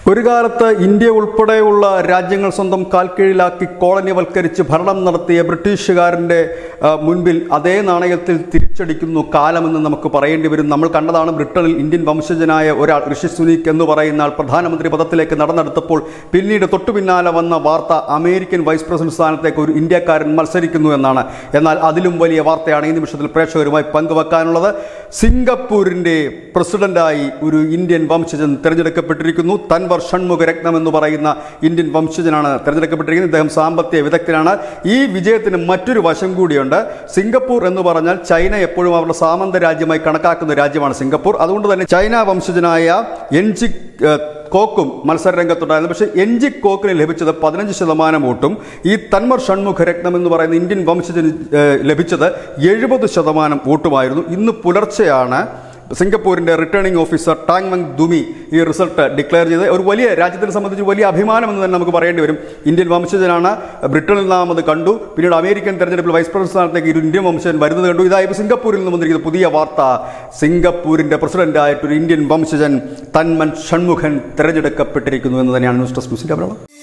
ഒരു കാലത്ത് ഇന്ത്യ ഉൾപ്പെടെയുള്ള രാജ്യങ്ങൾ സ്വന്തം കാൽക്കീഴിലാക്കി കോളനിവൽക്കരിച്ച് ഭരണം നടത്തിയ ബ്രിട്ടീഷുകാരൻ്റെ ആ, മുൻപിൽ അതേ നാണയത്തിൽ തിരിച്ചടിക്കുന്നു കാലമെന്ന് നമുക്ക് പറയേണ്ടി വരും നമ്മൾ കണ്ടതാണ് ബ്രിട്ടനിൽ ഇന്ത്യൻ വംശജനായ ഒരാൾ ഋഷി സുനീക് എന്ന് പറയുന്ന ആൾ പ്രധാനമന്ത്രി പദത്തിലേക്ക് നടന്നെടുത്തപ്പോൾ പിന്നീട് തൊട്ടു പിന്നാലെ വന്ന വാർത്ത അമേരിക്കൻ വൈസ് പ്രസിഡന്റ് സ്ഥാനത്തേക്ക് ഒരു ഇന്ത്യക്കാരൻ മത്സരിക്കുന്നു എന്നാണ് എന്നാൽ അതിലും വലിയ വാർത്തയാണ് ഈ നിമിഷത്തിൽ പ്രേക്ഷകരുമായി പങ്കുവെക്കാനുള്ളത് സിംഗപ്പൂരിൻ്റെ പ്രസിഡന്റായി ഒരു ഇന്ത്യൻ വംശജൻ തിരഞ്ഞെടുക്കപ്പെട്ടിരിക്കുന്നു തൻവർ ഷൺമുഖരത്നം എന്ന് പറയുന്ന ഇന്ത്യൻ വംശജനാണ് തിരഞ്ഞെടുക്കപ്പെട്ടിരിക്കുന്നത് ഇദ്ദേഹം സാമ്പത്തിക വിദഗ്ധനാണ് ഈ വിജയത്തിന് മറ്റൊരു വശം കൂടിയുണ്ട് സിംഗപ്പൂർ എന്ന് പറഞ്ഞാൽ ചൈന എപ്പോഴും അവരുടെ സാമന്ത രാജ്യമായി കണക്കാക്കുന്ന രാജ്യമാണ് സിംഗപ്പൂർ അതുകൊണ്ട് തന്നെ ചൈന വംശജനായ എൻജി ഏഹ്, കോക്കും മത്സര രംഗത്തുണ്ടായിരുന്നു പക്ഷേ എൻജി കോക്കിന് ലഭിച്ചത് പതിനഞ്ച് ശതമാനം വോട്ടും ഈ തന്മർ ഷൺമുഖ രത്നം എന്ന് പറയുന്ന ഇന്ത്യൻ വംശജന് ഏഹ്, ലഭിച്ചത് എഴുപത് ശതമാനം വോട്ടുമായിരുന്നു ഇന്ന് പുലർച്ചെയാണ് സിംഗപ്പൂരിന്റെ returning officer Tan Meng Dui ഈ റിസൾട്ട് ഡിക്ലെയർ ചെയ്ത് ഒരു വലിയ രാജ്യത്തിനെ സംബന്ധിച്ച് വലിയ അഭിമാനം എന്ന് തന്നെ നമുക്ക് പറയേണ്ടി വരും ഇന്ത്യൻ വംശജനാണ് ബ്രിട്ടനിൽ നാം അത് കണ്ടു പിന്നീട് അമേരിക്കൻ തെരഞ്ഞെടുപ്പിൽ വൈസ് പ്രസിഡന്റ് സ്ഥാനത്തേക്ക് ഒരു ഇന്ത്യൻ വംശജൻ വരുന്നത് കണ്ടു ഇതായപ്പോൾ സിംഗപ്പൂരിൽ നിന്ന് വന്നിരിക്കുന്ന പുതിയ വാർത്ത സിംഗപ്പൂരിന്റെ പ്രസിഡന്റായിട്ട് ഒരു ഇന്ത്യൻ വംശജൻ തന്മൻ ഷൺമുഖൻ തെരഞ്ഞെടുക്കപ്പെട്ടിരിക്കുന്നു എന്ന് തന്നെയാണ് ന്യൂസ് ഡെസ്ക് ന്യൂസിന്റെ അഭിപ്രായം